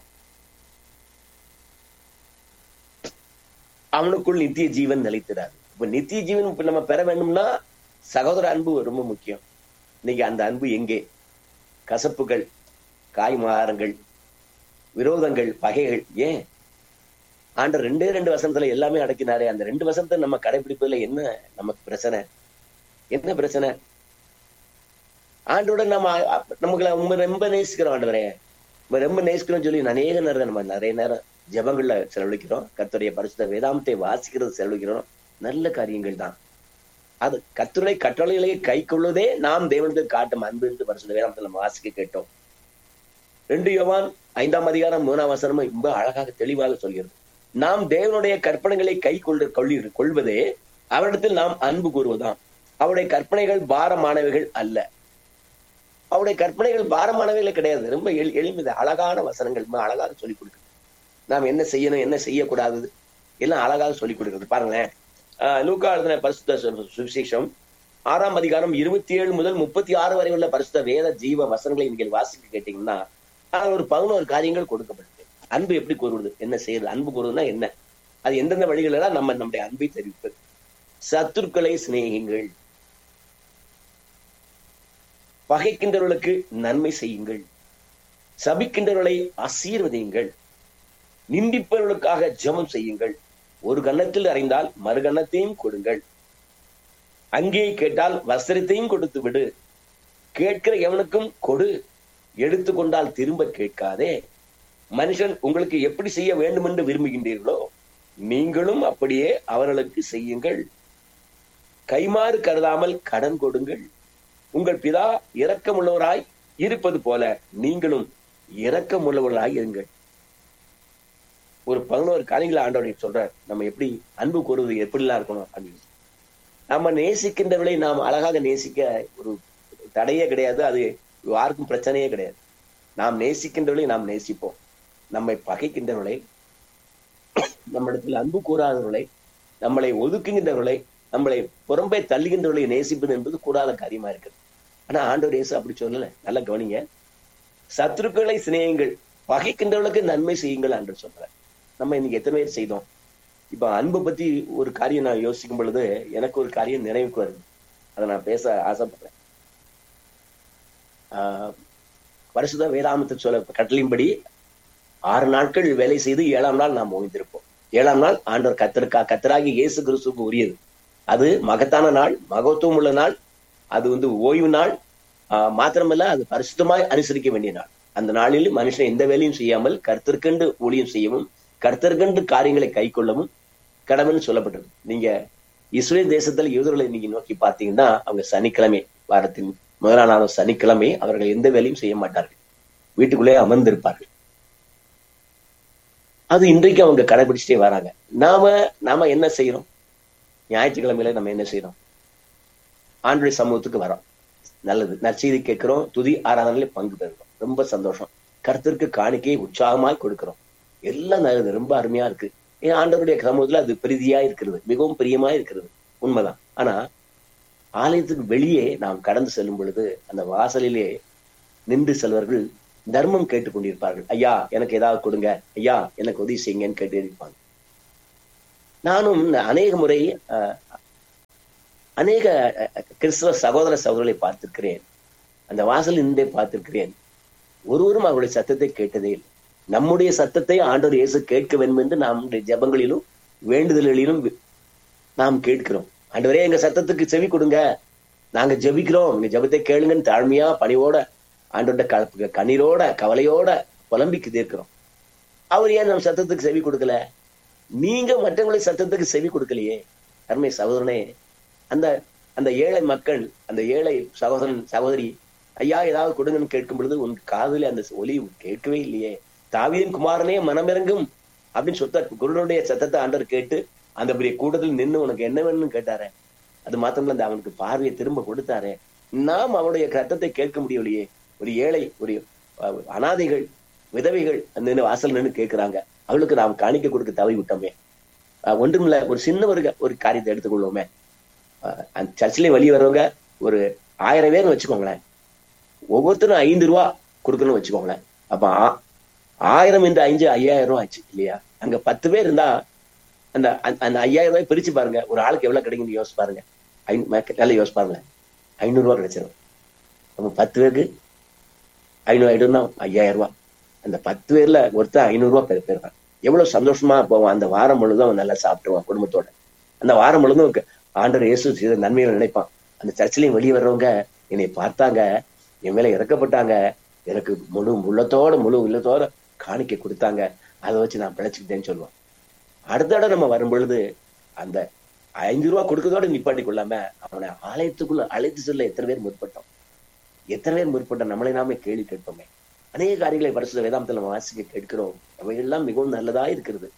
அவனுக்குள் நித்திய ஜீவன் நிலைத்திடாது இப்ப நித்திய ஜீவன் இப்ப நம்ம பெற வேண்டும்னா சகோதர அன்பு ரொம்ப முக்கியம் இன்னைக்கு அந்த அன்பு எங்கே கசப்புகள் காய்மாரங்கள் விரோதங்கள் பகைகள் ஏன் ஆண்ட ரெண்டே ரெண்டு வசனத்துல எல்லாமே அடக்கினாரே அந்த ரெண்டு வசனத்தை நம்ம கடைபிடிப்பதுல என்ன நமக்கு பிரச்சனை என்ன பிரச்சனை ஆண்டோட நம்ம நமக்கு ரொம்ப ரொம்ப நேசிக்கிறோம் ஆண்டவரே நம்ம ரொம்ப நேசிக்கிறோம் சொல்லி அநேக நேரம் நம்ம நிறைய நேரம் ஜபங்கள்ல செலவழிக்கிறோம் கத்துடைய பரிசுத்த வேதாந்தத்தை வாசிக்கிறது செலவழிக்கிறோம் நல்ல காரியங்கள் தான் அது கத்துரை கட்டளைகளை கை கொள்வதே நாம் தேவனுக்கு காட்டும் அன்பு என்று பரிசுத்த வேதாந்தத்தில் நம்ம வாசிக்க கேட்டோம் ரெண்டு யோவான் ஐந்தாம் அதிகாரம் மூணாம் வசனமும் ரொம்ப அழகாக தெளிவாக சொல்கிறது நாம் தேவனுடைய கற்பனைகளை கை கொண்டு கொள்ளி கொள்வதே அவரிடத்தில் நாம் அன்பு கூறுவதாம் அவருடைய கற்பனைகள் பாரமானவைகள் அல்ல அவருடைய கற்பனைகள் பாரமானவைகளே கிடையாது ரொம்ப எளி எளிமைத அழகான வசனங்கள் ரொம்ப அழகாக சொல்லிக் கொடுக்குது நாம் என்ன செய்யணும் என்ன செய்யக்கூடாது எல்லாம் அழகாக சொல்லிக் கொடுக்குறது பாருங்களேன் லூக்கா எழுதின பரிசுத்த சுவிசேஷம் ஆறாம் அதிகாரம் இருபத்தி ஏழு முதல் முப்பத்தி ஆறு வரை உள்ள பரிசுத்த வேத ஜீவ வசனங்களை நீங்கள் வாசிக்க கேட்டீங்கன்னா ஒரு பதினோரு காரியங்கள் கொடுக்கப்பட்டது அன்பு எப்படி கூறுவது என்ன செய்யறது அன்பு கூறுவதுன்னா என்ன அது எந்தெந்த வழிகளெல்லாம் நம்ம நம்முடைய அன்பை தெரிவிப்பது சத்துருக்களை சிநேகிங்கள் பகைக்கின்றவர்களுக்கு நன்மை செய்யுங்கள் சபிக்கின்றவர்களை ஆசீர்வதியுங்கள் நிந்திப்பவர்களுக்காக ஜெபம் செய்யுங்கள் ஒரு கன்னத்தில் அறிந்தால் மறு கன்னத்தையும் கொடுங்கள் அங்கே கேட்டால் வஸ்திரத்தையும் கொடுத்து விடு கேட்கிற எவனுக்கும் கொடு எடுத்து கொண்டால் திரும்ப கேட்காதே மனுஷன் உங்களுக்கு எப்படி செய்ய வேண்டும் என்று விரும்புகின்றீர்களோ நீங்களும் அப்படியே அவர்களுக்கு செய்யுங்கள் கைமாறு கருதாமல் கடன் கொடுங்கள் உங்கள் பிதா இரக்கமுள்ளவராய் இருப்பது போல நீங்களும் இரக்கமுள்ளவர்களாய் இருங்கள் ஒரு பதினோரு காரியங்களை ஆண்டவர் சொல்றார் நம்ம எப்படி அன்பு கூறுவது எப்படிலாம் இருக்கணும் அப்படின்னு நம்ம நேசிக்கின்றவர்களை நாம் அழகாக நேசிக்க ஒரு தடையே கிடையாது அது யாருக்கும் பிரச்சனையே கிடையாது நாம் நேசிக்கின்றவர்களை நாம் நேசிப்போம் நம்மை பகைக்கின்றவர்களை நம்மிடத்தில் அன்பு கூறாதவர்களை நம்மளை ஒதுக்குகின்றவர்களை நம்மளை புறம்பே தள்ளுகின்றவர்களை நேசிப்பது என்பது கூடாத காரியமா இருக்குது ஆனா ஆண்டவர் இயேசு அப்படி சொல்லல நல்ல கவனிங்க சத்துருக்களை சிநேகங்கள் பகைக்கின்றவர்களுக்கு நன்மை செய்யுங்கள் என்று சொல்ற நம்ம இன்னைக்கு எத்தனை பேர் செய்தோம் இப்ப அன்பை பத்தி ஒரு காரியம் நான் யோசிக்கும் பொழுது எனக்கு ஒரு காரியம் நினைவுக்கு வருது அதை நான் பேச ஆசைப்படுறேன் ஆஹ் பரிசுத வேதாமத்தை சொல்ல கட்டளையின்படி ஆறு நாட்கள் வேலை செய்து ஏழாம் நாள் நாம் ஓய்ந்திருப்போம் ஏழாம் நாள் ஆண்டவர் கத்தருக்கா கத்தராகி இயேசு கிறிஸ்துக்கு உரியது அது மகத்தான நாள் மகத்துவம் உள்ள நாள் அது வந்து ஓய்வு நாள் ஆஹ் மாத்திரமல்ல அது பரிசுத்தமாய் அனுசரிக்க வேண்டிய நாள் அந்த நாளில் மனுஷன் எந்த வேலையும் செய்யாமல் கர்த்தர்கண்டு ஊழியம் செய்யவும் கர்த்தர்கண்டு காரியங்களை கை கொள்ளவும் கடவுள்னு சொல்லப்பட்டது நீங்க இஸ்ரேல் தேசத்துல யூதர்களை நீங்க நோக்கி பார்த்தீங்கன்னா அவங்க சனிக்கிழமை வாரத்தின் முதலாம் நாள் சனிக்கிழமை அவர்கள் எந்த வேலையும் செய்ய மாட்டார்கள் வீட்டுக்குள்ளே அமர்ந்திருப்பார்கள் அது இன்றைக்கு அவங்க கடைபிடிச்சிட்டே வராங்க நாம நாம என்ன செய்யறோம் ஞாயிற்றுக்கிழமையில நம்ம என்ன செய்யறோம் ஆண்டுடைய சமூகத்துக்கு வரோம் நல்லது நற்செய்தி கேட்கிறோம் துதி ஆராதனையில பங்கு பெறுகிறோம் ரொம்ப சந்தோஷம் கருத்திற்கு காணிக்கையை உற்சாகமாய் கொடுக்கிறோம் எல்லாம் நல்லது ரொம்ப அருமையா இருக்கு ஏன் ஆண்டவருடைய சமூகத்துல அது பிரீதியா இருக்கிறது மிகவும் பிரியமா இருக்கிறது உண்மைதான் ஆனா ஆலயத்துக்கு வெளியே நாம் கடந்து செல்லும் பொழுது அந்த வாசலிலே நின்று செல்வர்கள் தர்மம் கேட்டுக் கொண்டிருப்பார்கள் ஐயா எனக்கு ஏதாவது கொடுங்க ஐயா எனக்கு உதவி செய்யுங்கன்னு கேட்டு இருப்பாங்க நானும் அநேக முறை அஹ், அநேக அஹ், கிறிஸ்தவ சகோதர சகோதரர்களை பார்த்திருக்கிறேன் அந்த வாசல் நின்றே பார்த்திருக்கிறேன் ஒருவரும் அவருடைய சத்தத்தை கேட்டதே இல்லை நம்முடைய சத்தத்தை ஆண்டவர் இயேசு கேட்க வேண்டும் என்று நம்முடைய ஜெபங்களிலும் வேண்டுதல்களிலும் வி- நாம் கேட்கிறோம் ஆண்டவரே எங்க சத்தத்துக்கு செவி கொடுங்க நாங்க ஜெபிக்கிறோம் எங்க ஜெபத்தை கேளுங்கன்னு தாழ்மையா பணிவோட ஆண்டோட க கண்ணீரோட கவலையோட புலம்பிக்கு தீர்க்கிறோம் அவர் ஏன் நம்ம சத்தத்துக்கு செவி கொடுக்கல நீங்க மற்றவங்களை சத்தத்துக்கு செவி கொடுக்கலையே அருமை சகோதரனே அந்த அந்த ஏழை மக்கள் அந்த ஏழை சகோதரன் சகோதரி ஐயா ஏதாவது கொடுங்கன்னு கேட்கும் பொழுது உன் காதுல அந்த ஒலி கேட்கவே இல்லையே தாவீதின் குமாரனே மனமிறங்கும் அப்படின்னு சொத்த குருடனுடைய சத்தத்தை ஆண்டவர் கேட்டு அந்த பெரிய கூட்டத்தில் நின்று உனக்கு என்ன வேணும்னு கேட்டாரே அது மாத்திரமல்ல அந்த அவனுக்கு பார்வையை திரும்ப கொடுத்தாரே நாம் அவனுடைய கத்தத்தை கேட்க முடியலையே ஒரு ஏழை ஒரு அஹ், அனாதைகள் விதவைகள் அந்த வாசல் நின்று கேட்கிறாங்க அவளுக்கு நாம் காணிக்க கொடுக்க தவறி விட்டோமே அஹ், ஒன்றுமில்ல ஒரு சின்ன ஒரு ஒரு காரியத்தை எடுத்துக்கொள்வோமே அஹ், அந்த சர்ச்சிலே வெளியே வர்றவங்க ஒரு ஆயிரம் பேர்னு வச்சுக்கோங்களேன் ஒவ்வொருத்தரும் ஐந்து ரூபா கொடுக்கணும்னு வச்சுக்கோங்களேன் அப்ப ஆ- ஆயிரம் இந்த அஞ்சு ஐயாயிரம் ரூபாய் ஆச்சு இல்லையா அங்க பத்து பேர் இருந்தா அந்த அந்த- அந்த ஐயாயிரம் ரூபாய் பிரிச்சு பாருங்க ஒரு ஆளுக்கு எவ்வளவு கிடைக்குன்னு யோசிச்சு பாருங்க ஐநூ- மேக்க- நல்லா யோசிச்சு பாருங்க ஐநூறு ரூபாய் கிடைச்சிடும் நம்ம பத்து பேருக்கு ஐநூறு ஐநூறுனா ஐயாயிரம் ரூபாய் அந்த பத்து பேர்ல ஒருத்தன் ஐநூறு ரூபாய் பெரு பெறுவான் எவ்வளவு சந்தோஷமா போவான் அந்த வாரம் முழுதும் அவன் நல்லா சாப்பிடுவான் குடும்பத்தோட அந்த வாரம் முழுதும் க- ஆண்டவர் இயேசு செய்த நன்மையை நினைப்பான் அந்த சர்ச்சிலையும் வெளியே வர்றவங்க என்னை பார்த்தாங்க என் மேல இறக்கப்பட்டாங்க எனக்கு முழு உள்ளத்தோட முழு உள்ளத்தோட காணிக்கை கொடுத்தாங்க அதை வச்சு நான் பிழைச்சுக்கிட்டேன்னு சொல்லுவான் அடுத்த தடவை நம்ம வரும் பொழுது அந்த ஐந்து ரூபா கொடுக்கறதோட நிப்பாட்டி கொள்ளாம அவனை ஆலயத்துக்குள்ள அழைத்து செல்ல எத்தனை பேர் முற்பட்டோம் எத்தனை பேர் முற்பட்டோம் நம்மளை நாமே கேள்வி கேட்போமே அநேக காரியங்களை பரிசுத்த வேதாந்தத்தில் நம்ம வாசிக்க கேட்கிறோம் அவையெல்லாம் மிகவும் நல்லதா இருக்கிறது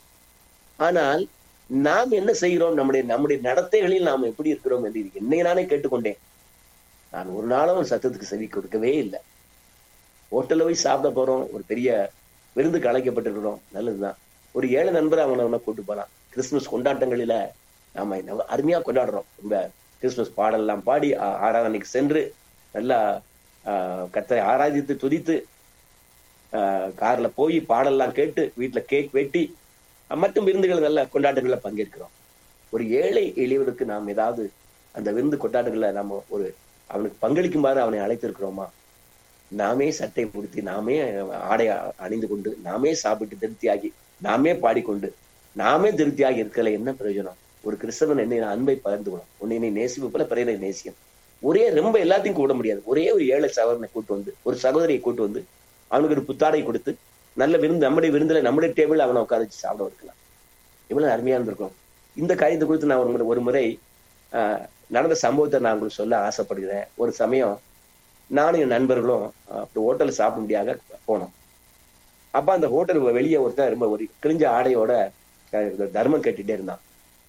ஆனால் நாம் என்ன செய்கிறோம் நம்முடைய நம்முடைய நடத்தைகளில் நாம் எப்படி இருக்கிறோம் என்று இது என்னை நானே கேட்டுக்கொண்டேன் நான் ஒரு நாளும் சத்தத்துக்கு செவி கொடுக்கவே இல்லை ஹோட்டல்ல போய் சாப்பிட போறோம் ஒரு பெரிய விருந்துக்கு அழைக்கப்பட்டிருக்கிறோம் நல்லதுதான் ஒரு ஏழை நண்பரை அவனை அவனை கூட்டு போலாம் கிறிஸ்துமஸ் கொண்டாட்டங்களில நாம நம்ம அருமையா கொண்டாடுறோம் ரொம்ப கிறிஸ்துமஸ் பாடல்லாம் பாடி ஆ- ஆராதனைக்கு சென்று நல்லா ஆஹ், கர்த்தரை ஆராதித்து துதித்து ஆஹ், கார்ல போய் பாடல்லாம் கேட்டு வீட்டுல கேக் வெட்டி அஹ், மற்றும் விருந்துகள் நல்ல கொண்டாட்டங்கள்ல பங்கேற்கிறோம் ஒரு ஏழை எளியவருக்கு நாம் ஏதாவது அந்த விருந்து கொண்டாட்டங்கள்ல நம்ம ஒரு அவனுக்கு பங்களிக்குமாறு அவனை அழைத்திருக்கிறோமா நாமே சட்டை உடுத்தி நாமே ஆடை அ- அணிந்து கொண்டு நாமே சாப்பிட்டு திருப்தியாகி நாமே பாடிக்கொண்டு நாமே திருப்தியாகி இருக்கல என்ன பிரயோஜனம் ஒரு கிறிஸ்தவன் என்னை நான் அன்பை பகிர்ந்துக்கணும் உன்னை நீ நேசிப்பு போல பிறரை நேசியும் ஒரே ரொம்ப எல்லாத்தையும் கூட முடியாது ஒரே ஒரு ஏழை சகோதரனை கூட்டு வந்து ஒரு சகோதரியை கூட்டு வந்து அவனுக்கு ஒரு புத்தாடை கொடுத்து நல்ல விருந்து நம்முடைய விருந்துல நம்முடைய டேபிள் அவனை உட்கார வச்சு சாப்பிட வைக்கலாம் இவ்வளவு அருமையா இருந்திருக்கும் இந்த காரியத்தை குறித்து நான் ஒரு முறை ஒரு முறை ஆஹ், நடந்த சம்பவத்தை நான் உங்களுக்கு சொல்ல ஆசைப்படுகிறேன் ஒரு சமயம் நானும் என் நண்பர்களும் ஆஹ், அப்படி ஹோட்டல்ல சாப்பிட முடியாத போனோம் அப்ப அந்த ஹோட்டல் வெளியே ஒருத்தன் ரொம்ப ஒரு கிழிஞ்ச ஆடையோட அஹ், தர்மம் கட்டிட்டே இருந்தான்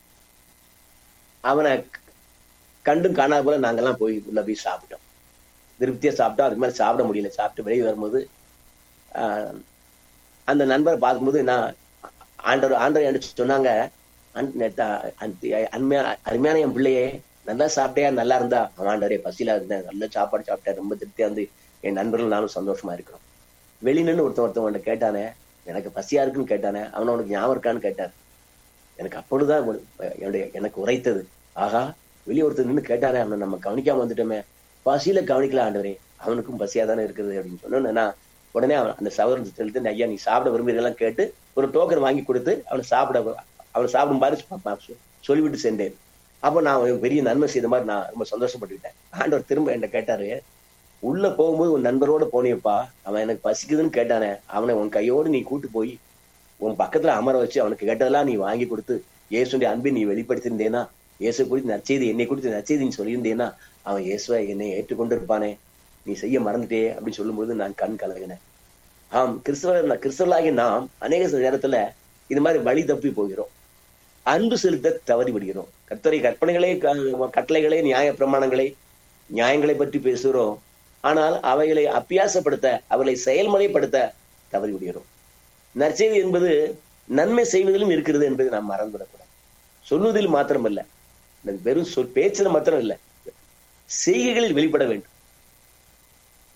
அவனை கண்டும் காணாத போல நாங்கெல்லாம் போய் உள்ள போய் சாப்பிட்டோம் திருப்தியா சாப்பிட்டோம் அதுக்கு மேல சாப்பிட முடியல சாப்பிட்டு வெளியே வரும்போது ஆஹ், அந்த நண்பரை பார்க்கும்போது நான் ஆண்டவர் ஆண்டவர் என்று சொன்னாங்க "அன்- நேத்தா, அந்த- அருமையா அருமையான என் பிள்ளையே நல்லா சாப்பிட்டியா நல்லா இருந்தா அவன் ஆண்டவரே பசியில இருந்தேன் நல்ல சாப்பாடு சாப்பிட்டேன் ரொம்ப திருப்தியா இருந்து என் நண்பர்கள் நானும் சந்தோஷமா இருக்கிறோம் வெளி நின்று ஒருத்தன் ஒருத்தன் உன்னை கேட்டானே எனக்கு பசியா இருக்குன்னு கேட்டானே அவன் உனக்கு ஞாபகம் இருக்கான்னு கேட்டார் எனக்கு அப்பொழுதுதான் ஒரு- என்னுடைய எனக்கு உரைத்தது ஆகா வெளியே ஒருத்தர் நின்று கேட்டாரே அவனை நம்ம கவனிக்காம வந்துட்டோமே பசியில கவனிக்கல ஆண்டவரே அவனுக்கும் பசியா தானே இருக்குது அப்படின்னு சொன்னோன்னே நான் உடனே அவன் அந்த சகோதரன் செலுத்து ஐயா நீ சாப்பிட விரும்புறதெல்லாம் கேட்டு ஒரு டோக்கன் வாங்கி கொடுத்து அவனை சாப்பிட அவனை சாப்பிடும் பாரு ப- ப- சொல்லிவிட்டு சென்றேன் அப்போ நான் அவனுக்கு பெரிய நன்மை செய்த மாதிரி நான் ரொம்ப சந்தோஷப்பட்டுக்கிட்டேன் ஆண்டவர் திரும்ப என்ன கேட்டாரு உள்ள போகும்போது உன் நண்பரோட போனியப்பா அவன் எனக்கு பசிக்குதுன்னு கேட்டானே அவனை உன் கையோடு நீ கூட்டு போய் உன் பக்கத்துல அமர வச்சு அவனுக்கு கேட்டதெல்லாம் நீ வாங்கி கொடுத்து இயேசுடைய அன்பை நீ வெளிப்படுத்தியிருந்தேனா இயேசு குறித்து நற்செய்தி என்னை குறித்து நற்செய்தி நீ சொல்லியிருந்தேனா அவன் இயேசுவை என்னை ஏற்றுக்கொண்டு இருப்பானே நீ செய்ய மறந்துட்டே அப்படின்னு சொல்லும்போது நான் கண் கலங்கினேன் ஆம் கிறிஸ்தவ கிறிஸ்தவர்களாகிய நாம் அநேக நேரத்துல இது மாதிரி வழி தப்பி போகிறோம் அன்பு செலுத்த தவறி விடுகிறோம் கர்த்தரை கற்பனைகளே க- கட்டளைகளே நியாய பிரமாணங்களை நியாயங்களை பற்றி பேசுகிறோம் ஆனால் அவைகளை அப்பியாசப்படுத்த அவர்களை செயல்முறைப்படுத்த தவறி விடுகிறோம் நற்செய்தி என்பது நன்மை செய்வதிலும் இருக்கிறது என்பதை நாம் மறந்துவிடக்கூடாது சொல்வதில் மாத்திரமல்ல இந்த வெறும் சொல் பேச்சுல மாத்திரம் இல்ல செய்கைகளில் வெளிப்பட வேண்டும்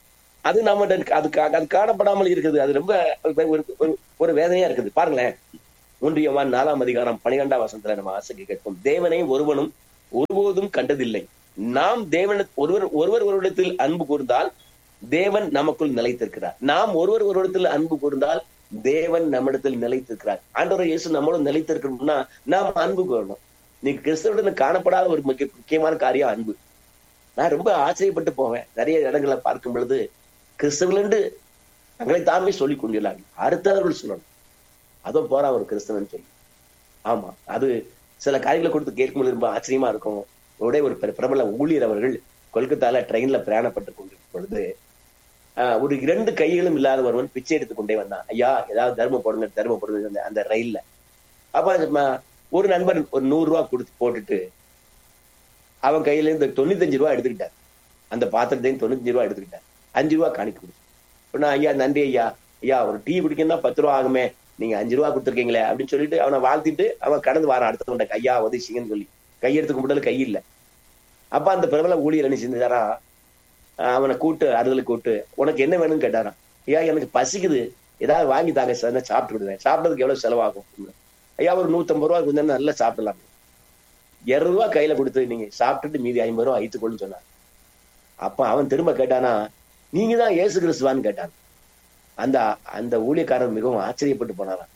அது நம்ம அது கா- அது காணப்படாமல் இருக்குது அது ரொம்ப ஒரு ஒரு- ஒரு வேதனையா இருக்குது பாருங்களேன் ஒன்றியவான் நாலாம் அதிகாரம் பனிரெண்டாம் வசனத்துல நம்ம ஆசைக்கு கேட்போம் தேவனை ஒருவனும் ஒருபோதும் கண்டதில்லை நாம் தேவன ஒருவர் ஒருவர் ஒருவரிடத்தில் அன்பு கூர்ந்தால் தேவன் நமக்குள் நிலைத்திருக்கிறார் நாம் ஒருவர் ஒருவரிடத்தில் அன்பு கூர்ந்தால் தேவன் நம்மிடத்தில் நிலைத்திருக்கிறார் ஆண்டவர் இயேசு நம்மளோட நிலைத்திருக்கணும்னா நாம் அன்பு கூறணும் நீ கிறிஸ்தவுடன் காணப்படாத ஒரு முக்கிய முக்கியமான காரியம் அன்பு நான் ரொம்ப ஆச்சரியப்பட்டு போவேன் நிறைய இடங்களை பார்க்கும் பொழுது கிறிஸ்தவர்கள் தங்களை தாமே சொல்லிக் கொண்டுள்ளார்கள் அடுத்தவர்கள் சொல்லணும் அதோ போறா ஒரு கிறிஸ்தவன் சொல்லி ஆமா அது சில காரியங்களை கொடுத்து கேட்கும்போது ரொம்ப ஆச்சரியமா இருக்கும் உடைய ஒரு பிர- பிரபல ஊழியர் அவர்கள் கொல்கத்தால ட்ரெயின்ல பிரயாணப்பட்டு கொண்டிருக்கும் பொழுது ஆஹ், ஒரு இரண்டு கைகளும் இல்லாத ஒருவன் பிச்சை எடுத்துக் கொண்டே வந்தான் ஐயா ஏதாவது தர்மம் போடுங்க தர்மம் போடுங்க அந்த- அந்த ரயில்ல அப்ப ம- ஒரு நண்பர் ஒரு நூறு ரூபா கொடுத்து போட்டுட்டு அவன் கையில இருந்து தொண்ணூத்தஞ்சு ரூபா எடுத்துக்கிட்டார் அந்த பாத்திரத்தையும் தொண்ணூத்தஞ்சு ரூபா எடுத்துக்கிட்டார் அஞ்சு ரூபா காணிக்க கொடுத்து இப்ப நான் ஐயா நன்றி ஐயா ஐயா ஒரு டீ குடிக்கணும்னா பத்து ரூபா ஆகுமே நீங்க அஞ்சு ரூபா கொடுத்துருக்கீங்களே அப்படின்னு சொல்லிட்டு அவனை வாழ்த்திட்டு அவன் கடந்து வாரான் அடுத்தவன்ட கையா உதவிச்சிங்கன்னு சொல்லி கையெடுத்து கும்பிடல கை இல்ல அப்ப அந்த பிரபல ஊழியர் என்ன செஞ்சாரா அவனை கூட்டு அறுதலுக்கு கூட்டு உனக்கு என்ன வேணும்னு கேட்டாராம் ஐயா எனக்கு பசிக்குது ஏதாவது வாங்கி தாங்க சார் நான் சாப்பிட்டு விடுவேன் சாப்பிட்டதுக்கு எவ்வளவு செலவாகும் ஐயா ஒரு நூத்தம்பது ரூபா கொஞ்சம் நல்லா சாப்பிடலாம் இருநூறு ரூபா கையில கொடுத்து நீங்க சாப்பிட்டுட்டு மீதி ஐம்பது ரூபா ஐத்துக்கொள்ளுன்னு சொன்னான் அப்ப அவன் திரும்ப கேட்டானா நீங்க தான் இயேசு கிறிஸ்துவான்னு கேட்டான் அந்த அந்த ஊழியக்காரன் மிகவும் ஆச்சரியப்பட்டு போனாராம்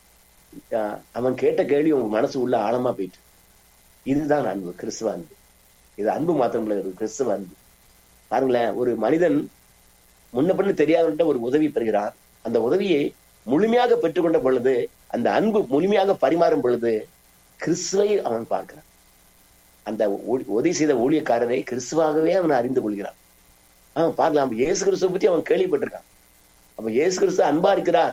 ஆஹ் அவன் கேட்ட கேள்வி உங்க மனசு உள்ள ஆழமா போயிட்டு இதுதான் அன்பு கிறிஸ்துவ அன்பு இது அன்பு மாத்திரம் இல்லை இது கிறிஸ்துவ அன்பு பாருங்களேன் ஒரு மனிதன் முன்ன பின்ன தெரியாதவன்ட்ட ஒரு உதவி பெறுகிறான் அந்த உதவியை முழுமையாக பெற்றுக்கொண்ட பொழுது அந்த அன்பு முழுமையாக பரிமாறும் பொழுது கிறிஸ்துவை அவன் பார்க்கிறான் அந்த ஊ- உதவி செய்த ஊழியக்காரரை கிறிஸ்துவாகவே அவன் அறிந்து கொள்கிறான் அவன் பார்க்கலாம் அப்ப இயேசு கிறிஸ்துவ பத்தி அவன் கேள்விப்பட்டிருக்கான் அப்ப இயேசு கிறிஸ்து அன்பா இருக்கிறார்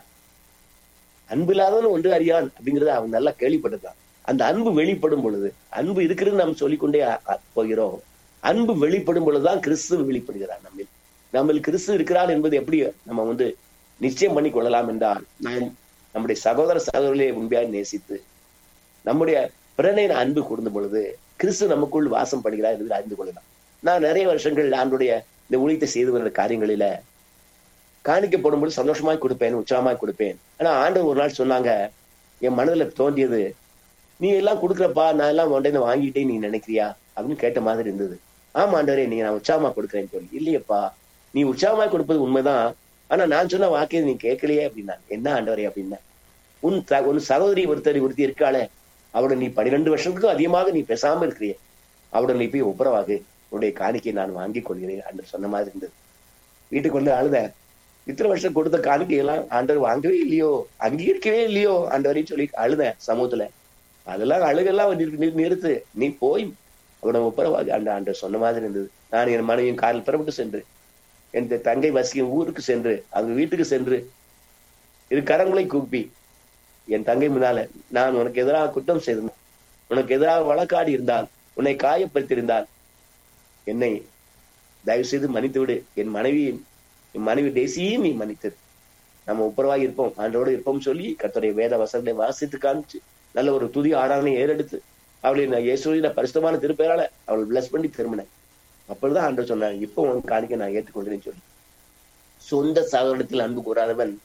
அன்பு இல்லாதவன் ஒன்று அறியான் அப்படிங்கறத அவன் நல்லா கேள்விப்பட்டிருக்கான் அந்த அன்பு வெளிப்படும் பொழுது அன்பு இருக்கிறது நாம் சொல்லிக்கொண்டே அ- அ- போகிறோம் அன்பு வெளிப்படும் பொழுதுதான் கிறிஸ்து வெளிப்படுகிறார் நம்மில் நம்மில் கிறிஸ்து இருக்கிறார் என்பது எப்படி நம்ம வந்து நிச்சயம் பண்ணி கொள்ளலாம் என்றால் நாம் நம்முடைய சகோதர சகோதரிகளை உண்மையாக நேசித்து நம்முடைய பிறனை அன்பு கூர்ந்த பொழுது கிறிஸ்து நமக்குள் வாசம் பண்ணுகிறார் என்று அறிந்து கொள்ளலாம் நான் நிறைய வருஷங்கள் ஆண்டுடைய இந்த ஊழியத்தை செய்து வருகிற காரியங்களில காணிக்கப்படும் பொழுது சந்தோஷமாய் கொடுப்பேன் உற்சாகமாய் கொடுப்பேன் ஆனா ஆண்டவர் ஒரு நாள் சொன்னாங்க என் மனதுல தோன்றியது நீ எல்லாம் கொடுக்குறப்பா நான் எல்லாம் உடனே வாங்கிட்டே நீ நினைக்கிறியா அப்படின்னு கேட்ட மாதிரி இருந்தது ஆமா ஆண்டவரே நீங்க நான் உற்சாகமா கொடுக்குறேன்னு சொல்லி இல்லையப்பா நீ உற்சாகமாய் கொடுப்பது உண்மைதான் ஆனா நான் சொன்ன வாக்கியத்தை நீ கேட்கலையே அப்படின்னா என்ன ஆண்டவரே அப்படின்னா உன் த- உன் சகோதரி ஒருத்தர் ஒருத்தி இருக்காளே அவளை நீ பன்னிரெண்டு வருஷத்துக்கும் அதிகமாக நீ பேசாம இருக்கிறியே அவளை நீ போய் ஒப்புரவாகு உன்னுடைய காணிக்கை நான் வாங்கிக் கொள்கிறேன் என்று சொன்ன மாதிரி இருந்தது வீட்டுக்கு வந்து அழுத இத்தனை வருஷம் கொடுத்த காணிக்கையெல்லாம் ஆண்டவர் வாங்கவே இல்லையோ அங்கீகரிக்கவே இல்லையோ ஆண்டவரையும் சொல்லி அழுத சமூகத்துல அதெல்லாம் அழுகெல்லாம் நிறு- நிறு- நிறுத்து நீ போய் அவனை ஒப்புரவாகு அந்த ஆண்டவர் சொன்ன மாதிரி இருந்தது நான் என் மனைவியும் காரில் புறப்பட்டு சென்று என் தங்கை வசிக்கும் ஊருக்கு சென்று அவங்க வீட்டுக்கு சென்று இரு கரங்களை கூப்பி என் தங்கை முன்னால நான் உனக்கு எதிராக குற்றம் செய்திருந்தேன் உனக்கு எதிராக வழக்காடி இருந்தால் உன்னை காயப்படுத்தியிருந்தால் என்னை தயவு செய்து மன்னித்து விடு என் மனைவி என் மனைவி டேசியும் நீ மன்னித்தது நம்ம ஒப்புரவாக இருப்போம் ஆண்டோடு இருப்போம் சொல்லி கர்த்தருடைய வேத வசனத்தை வாசித்து காமிச்சு நல்ல ஒரு துதி ஆராதனை ஏறெடுத்து அவளை நான் இயேசுவின பரிசுத்தமான திருப்பெயரால அவள் பிளஸ் பண்ணி திரும்பினேன் அப்பொழுதுதான் ஆண்டவர் சொன்னாங்க இப்போ உன் காணிக்க நான் ஏற்றுக்கொண்டேன்னு சொல்லி சொந்த சகோதரத்தில் அன்பு கூறாதவன்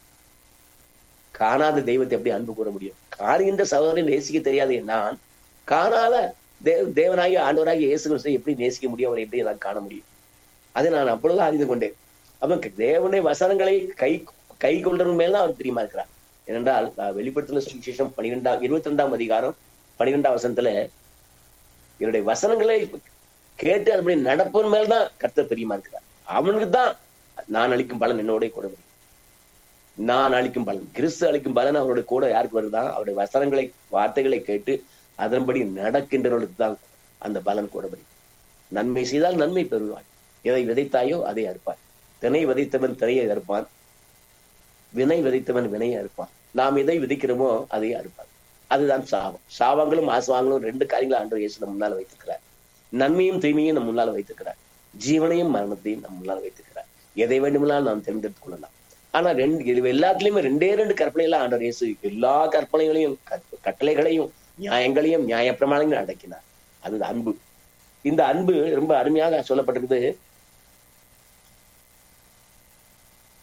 காணாத தெய்வத்தை எப்படி அன்பு கூற முடியும் காணுகின்ற சகோதரனை நேசிக்க தெரியாத நான் காணாத தேவ தேவனாகி ஆண்டவராகி இயேசு கிறிஸ்துவை எப்படி நேசிக்க முடியும் அவரை எப்படி நான் காண முடியும் அதை நான் அப்பொழுதுதான் அறிந்து கொண்டேன் அவன் தேவனுடைய வசனங்களை கை கை கொண்டவன் மேல்தான் அவர் பிரியமா இருக்கிறார் ஏனென்றால் அஹ், வெளிப்படுத்தின சுவிசேஷம் பனிரெண்டாம் இருபத்தி ரெண்டாம் அதிகாரம் பனிரெண்டாம் வசனத்துல என்னுடைய வசனங்களை கேட்டு அதுபடி நடப்பவன் மேல்தான் கர்த்தர் பிரியமா இருக்கிறார் அவனுக்கு தான் நான் அளிக்கும் பலன் என்னோட கூட வரும். நான் அளிக்கும் பலன் கிறிஸ்து அளிக்கும் பலன் அவருடைய கூட யாருக்கு வருதா அவருடைய வசனங்களை வார்த்தைகளை கேட்டு அதன்படி நடக்கின்றவர்களுக்கு தான் அந்த பலன் கூட வரும் நன்மை செய்தால் நன்மை பெறுவாய் எதை விதைத்தாயோ அதை அறுப்பாய் தினை விதைத்தவன் திரையை அறுப்பான் வினை விதைத்தவன் வினையை அறுப்பான் நாம் எதை விதைக்கிறோமோ அதை அறுப்பான் அதுதான் சாபம் சாபங்களும் ஆசவாங்களும் ரெண்டு காரியங்களும் ஆண்டவர் இயேசு நம்ம முன்னால் வைத்திருக்கிறார் நன்மையும் தீமையும் நம் முன்னால் வைத்திருக்கிறார் ஜீவனையும் மரணத்தையும் நம் முன்னால் வைத்திருக்கிறார் எதை வேண்டுமென்றாலும் நாம் தேர்ந்தெடுத்துக் கொள்ளலாம் ஆனா ரெண்டு இது எல்லாத்துலயுமே ரெண்டே ரெண்டு கற்பனையில ஆண்டவர் இயேசு எல்லா கற்பனைகளையும் கட்- கட்டளைகளையும் நியாயங்களையும் நியாயப்பிரமாணங்களையும் அடக்கினார் அது அன்பு இந்த அன்பு ரொம்ப அருமையாக சொல்லப்பட்டிருக்குது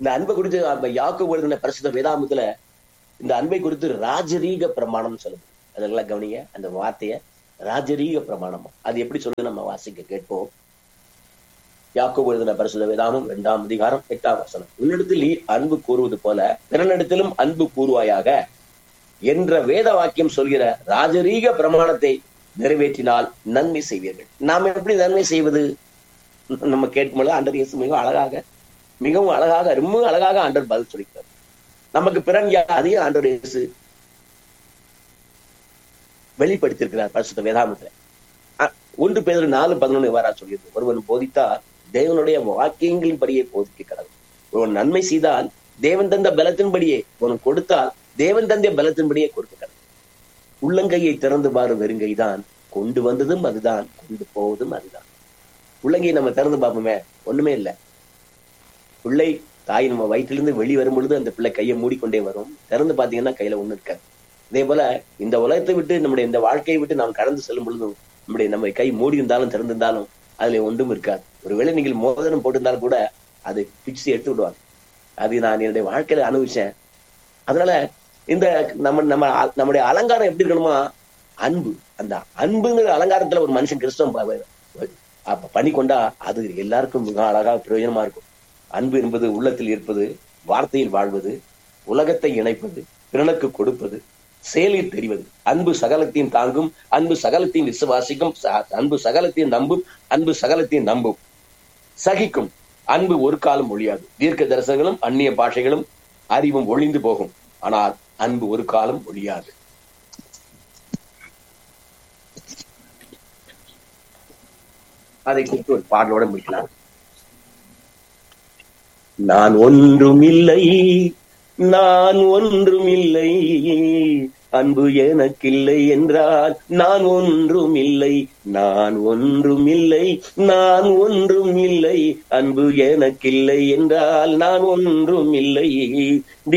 இந்த அன்பை குறித்து அப்ப யாக்கோபு எழுதின பரிசுத்த வேதாமத்துல இந்த அன்பை குறித்து ராஜரீக பிரமாணம் சொல்லுது அதெல்லாம் கவனிங்க அந்த வார்த்தைய ராஜரீக பிரமாணம் அது எப்படி சொல்லுது நம்ம வாசிக்க கேட்போம் யாக்கோபு எழுதின பரிசுத்த வேதாமம் இரண்டாம் அதிகாரம் எட்டாம் வசனம் உன்னிடத்தில் நீ அன்பு கூறுவது போல பிறனிடத்திலும் அன்பு கூறுவாயாக என்ற வேத வாக்கியம் சொல்கிற ராஜரீக பிரமாணத்தை நிறைவேற்றினால் நன்மை செய்வீர்கள் நாம் எப்படி நன்மை செய்வது நம்ம கேட்கும்போது ஆண்டர் இயேசு மிகவும் அழகாக மிகவும் அழகாக ரொம்ப அழகாக ஆண்டர் பதில் சொல்லிக்கிறார் நமக்கு பிறன் யார் அதையும் ஆண்டர் இயேசு வெளிப்படுத்தியிருக்கிறார் பரிசுத்த வேதாமத்துல அ- ஒன்று பேர் நாலு பதினொன்று இவ்வாறா சொல்கிறது ஒருவன் போதித்தால் தேவனுடைய வாக்கியங்களின் படியே போதிக்க கடவுள் ஒருவன் நன்மை செய்தால் தேவன் தந்த பலத்தின்படியே உனக்கு கொடுத்தால் தேவன் தந்த பலத்தின்படியே கொடுக்க கடவுள் உள்ளங்கையை திறந்து பாரு வெறுங்கைதான் கொண்டு வந்ததும் அதுதான் கொண்டு போவதும் அதுதான் உள்ளங்கையை நம்ம திறந்து பார்ப்போமே ஒண்ணுமே இல்லை பிள்ளை தாய் நம்ம வயிற்றிலிருந்து வெளி வரும் பொழுது அந்த பிள்ளை கையை மூடிக்கொண்டே வரும் திறந்து பாத்தீங்கன்னா கையில ஒண்ணு இருக்காது அதே போல இந்த உலகத்தை விட்டு நம்முடைய இந்த வாழ்க்கையை விட்டு நாம் கடந்து செல்லும் பொழுதும் நம்முடைய நம்ம கை மூடி இருந்தாலும் திறந்திருந்தாலும் அதுல ஒன்றும் இருக்காது ஒருவேளை நீங்கள் மோதிரம் போட்டிருந்தாலும் கூட அதை பிச்சு எடுத்து விடுவாங்க அது நான் என்னுடைய வாழ்க்கையில அனுபவிச்சேன் அதனால இந்த நம்ம நம்ம நம்முடைய அலங்காரம் எப்படி இருக்கணுமா அன்பு அந்த அன்புங்கிற அலங்காரத்துல ஒரு மனுஷன் கிறிஸ்தவம் ப- ப- அப்ப பண்ணி கொண்டா அது எல்லாருக்கும் மிக அழகா பிரயோஜனமா இருக்கும் அன்பு என்பது உள்ளத்தில் இருப்பது வார்த்தையில் வாழ்வது உலகத்தை இணைப்பது பிறனுக்கு கொடுப்பது செயலில் தெரிவது அன்பு சகலத்தையும் தாங்கும் அன்பு சகலத்தையும் விசுவாசிக்கும் ச- அன்பு சகலத்தையும் நம்பும் அன்பு சகலத்தையும் நம்பும் சகிக்கும் அன்பு ஒரு காலம் ஒழியாது தீர்க்க தரிசனங்களும் அந்நிய பாஷைகளும் அறிவும் ஒளிந்து போகும் ஆனால் அன்பு ஒரு காலம் ஒழியாது அதை குறித்து ஒரு பாடலோட முடிக்கலாம் நான் ஒன்றும் இல்லை நான் ஒன்றும் இல்லை அன்பு எனக்கில்லை என்றால் நான் ஒன்றும் இல்லை நான் ஒன்றும் இல்லை நான் ஒன்றும் இல்லை அன்பு எனக்கில்லை என்றால் நான் ஒன்றும் இல்லை